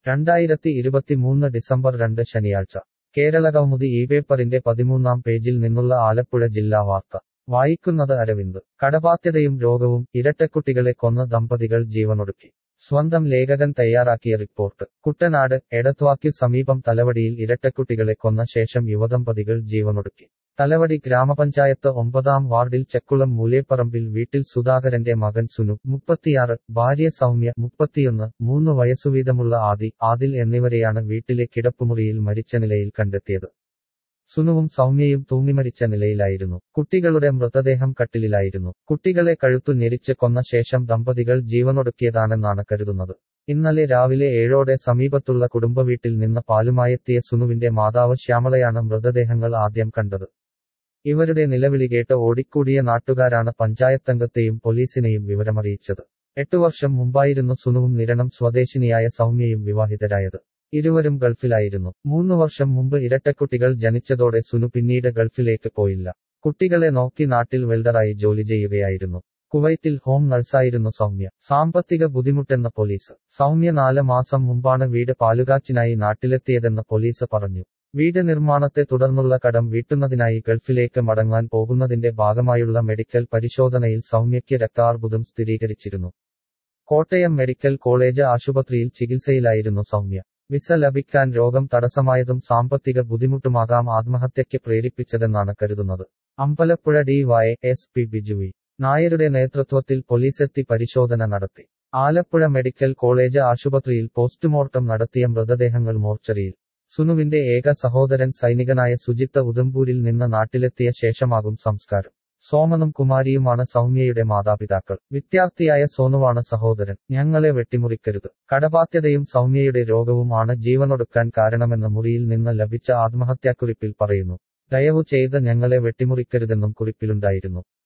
രണ്ടായിരത്തി ഇരുപത്തിമൂന്ന് ഡിസംബർ രണ്ട് ശനിയാഴ്ച കേരളകൗമുദി ഈ പേപ്പറിന്റെ പതിമൂന്നാം പേജിൽ നിന്നുള്ള ആലപ്പുഴ ജില്ലാ വാർത്ത വായിക്കുന്നത് അരവിന്ദ് കടബാധ്യതയും രോഗവും ഇരട്ടക്കുട്ടികളെ കൊന്ന ദമ്പതികൾ ജീവനൊടുക്കി സ്വന്തം ലേഖകൻ തയ്യാറാക്കിയ റിപ്പോർട്ട് കുട്ടനാട് എടത്വാക്കു സമീപം തലവടിയിൽ ഇരട്ടക്കുട്ടികളെ കൊന്ന ശേഷം യുവദമ്പതികൾ ജീവനൊടുക്കി തലവടി ഗ്രാമപഞ്ചായത്ത് ഒമ്പതാം വാർഡിൽ ചെക്കുളം മൂലേപ്പറമ്പിൽ വീട്ടിൽ സുധാകരന്റെ മകൻ സുനു മുപ്പത്തിയാറ് ഭാര്യ സൗമ്യ മുപ്പത്തിയൊന്ന് മൂന്ന് വയസ്സുവീതമുള്ള ആദി ആദിൽ എന്നിവരെയാണ് വീട്ടിലെ കിടപ്പുമുറിയിൽ മരിച്ച നിലയിൽ കണ്ടെത്തിയത് സുനുവും സൗമ്യയും തൂങ്ങിമരിച്ച നിലയിലായിരുന്നു കുട്ടികളുടെ മൃതദേഹം കട്ടിലിലായിരുന്നു കുട്ടികളെ കഴുത്തു ഞെരിച്ച് കൊന്ന ശേഷം ദമ്പതികൾ ജീവനൊടുക്കിയതാണെന്നാണ് കരുതുന്നത് ഇന്നലെ രാവിലെ ഏഴോടെ സമീപത്തുള്ള കുടുംബവീട്ടിൽ നിന്ന് പാലുമായെത്തിയ സുനുവിന്റെ മാതാവ് ശ്യാമളയാണ് മൃതദേഹങ്ങൾ ആദ്യം കണ്ടത് ഇവരുടെ നിലവിളി കേട്ട് ഓടിക്കൂടിയ നാട്ടുകാരാണ് പഞ്ചായത്തംഗത്തെയും പോലീസിനെയും വിവരമറിയിച്ചത് എട്ടു വർഷം മുമ്പായിരുന്നു സുനുവും നിരണം സ്വദേശിനിയായ സൗമ്യയും വിവാഹിതരായത് ഇരുവരും ഗൾഫിലായിരുന്നു മൂന്നു വർഷം മുമ്പ് ഇരട്ടക്കുട്ടികൾ ജനിച്ചതോടെ സുനു പിന്നീട് ഗൾഫിലേക്ക് പോയില്ല കുട്ടികളെ നോക്കി നാട്ടിൽ വെൽഡറായി ജോലി ചെയ്യുകയായിരുന്നു കുവൈത്തിൽ ഹോം നഴ്സായിരുന്നു സൗമ്യ സാമ്പത്തിക ബുദ്ധിമുട്ടെന്ന പോലീസ് സൗമ്യ നാല് മാസം മുമ്പാണ് വീട് പാലുകാച്ചിനായി നാട്ടിലെത്തിയതെന്ന് പോലീസ് പറഞ്ഞു വീട് നിർമ്മാണത്തെ തുടർന്നുള്ള കടം വീട്ടുന്നതിനായി ഗൾഫിലേക്ക് മടങ്ങാൻ പോകുന്നതിന്റെ ഭാഗമായുള്ള മെഡിക്കൽ പരിശോധനയിൽ സൗമ്യയ്ക്ക് രക്താർബുദം സ്ഥിരീകരിച്ചിരുന്നു കോട്ടയം മെഡിക്കൽ കോളേജ് ആശുപത്രിയിൽ ചികിത്സയിലായിരുന്നു സൗമ്യ വിസ ലഭിക്കാൻ രോഗം തടസ്സമായതും സാമ്പത്തിക ബുദ്ധിമുട്ടുമാകാം ആത്മഹത്യയ്ക്ക് പ്രേരിപ്പിച്ചതെന്നാണ് കരുതുന്നത് Ambalappuzha D Y S P ബിജുവി നായരുടെ നേതൃത്വത്തിൽ പോലീസെത്തി പരിശോധന നടത്തി ആലപ്പുഴ മെഡിക്കൽ കോളേജ് ആശുപത്രിയിൽ പോസ്റ്റ്മോർട്ടം നടത്തിയ മൃതദേഹങ്ങൾ മോർച്ചറിയിൽ സുനുവിന്റെ ഏക സഹോദരൻ സൈനികനായ സുജിത്ത് ഉദംപൂരിൽ നിന്ന് നാട്ടിലെത്തിയ ശേഷമാകും സംസ്കാരം സോമനും കുമാരിയുമാണ് സൗമ്യയുടെ മാതാപിതാക്കൾ വിദ്യാർത്ഥിയായ സോനുവാണ് സഹോദരൻ ഞങ്ങളെ വെട്ടിമുറിക്കരുത് കടബാധ്യതയും സൗമ്യയുടെ രോഗവും ആണ് ജീവനൊടുക്കാൻ കാരണമെന്ന് മുറിയിൽ നിന്ന് ലഭിച്ച ആത്മഹത്യാക്കുറിപ്പിൽ പറയുന്നു ദയവു ചെയ്ത് ഞങ്ങളെ വെട്ടിമുറിക്കരുതെന്നും കുറിപ്പിലുണ്ടായിരുന്നു